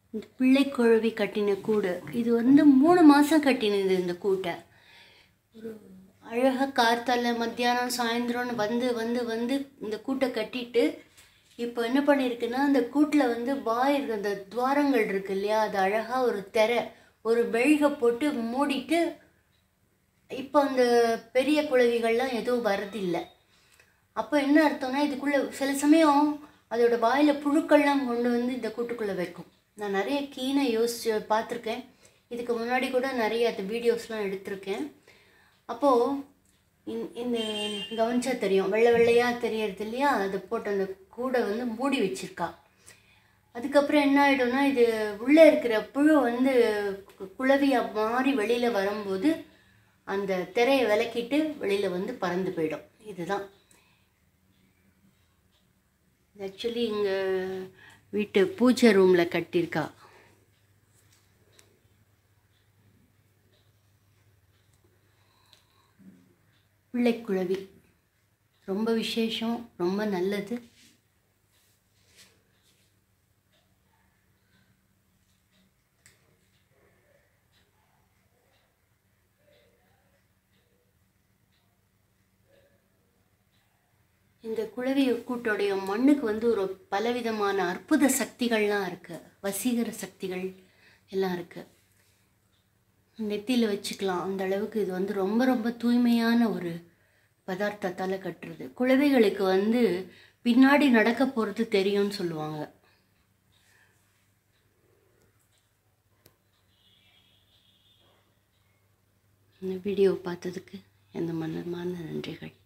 இந்த பிள்ளை குழவி கட்டின கூடு இது வந்து மூணு மாதம் கட்டினது இந்த கூட்டை ஒரு அழகாக கார்த்தால மத்தியானம் சாயந்தரம்னு வந்து வந்து வந்து இந்த கூட்டை கட்டிட்டு இப்போ என்ன பண்ணியிருக்குன்னா அந்த கூட்டில் வந்து வாய் இருக்கு அந்த துவாரங்கள் இருக்கு இல்லையா அது அழகாக ஒரு திரை ஒரு பெல்கை போட்டு மூடிட்டு இப்போ அந்த பெரிய குளவிகள்லாம் எதுவும் வரதில்லை அப்போ என்ன அர்த்தம்னா இதுக்குள்ளே சில சமயம் அதோட வாயில் புழுக்கள்லாம் கொண்டு வந்து இந்த கூட்டுக்குள்ளே வைக்கும் நான் நிறைய கீனை யோசிச்சு பார்த்துருக்கேன் இதுக்கு முன்னாடி கூட நிறைய அந்த வீடியோஸ்லாம் எடுத்திருக்கேன் அப்போது இந்த- இந்த கவனிச்சா தெரியும் வெள்ளை வெள்ளையாக தெரியறது இல்லையா அதை போட்டு அந்த கூடை வந்து மூடி வச்சிருக்கா அதுக்கப்புறம் என்ன ஆகிடும்னா இது உள்ளே இருக்கிற புழு வந்து கு- குளவியா மாறி வெளியில் வரும்போது அந்த திரையை விலக்கிட்டு வெளியில் வந்து பறந்து போயிடும் இதுதான் ஆக்சுவலி இங்கே வீட்டு பூஜை ரூமில் கட்டியிருக்கா பிள்ளைக்குழவி ரொம்ப விசேஷம் ரொம்ப நல்லது இந்த குளவி கூட்டோடைய மண்ணுக்கு வந்து ஒரு பலவிதமான அற்புத சக்திகள்லாம் இருக்கு வசீகர சக்திகள் எல்லாம் இருக்கு நெத்தியில் வச்சுக்கலாம் அந்த அளவுக்கு இது வந்து ரொம்ப ரொம்ப தூய்மையான ஒரு பதார்த்தத்தால் கட்டுறது குழவைகளுக்கு வந்து பின்னாடி நடக்க போகிறது தெரியும்னு சொல்லுவாங்க இந்த வீடியோ பார்த்ததுக்கு எந்த மன்னமான நன்றிகள்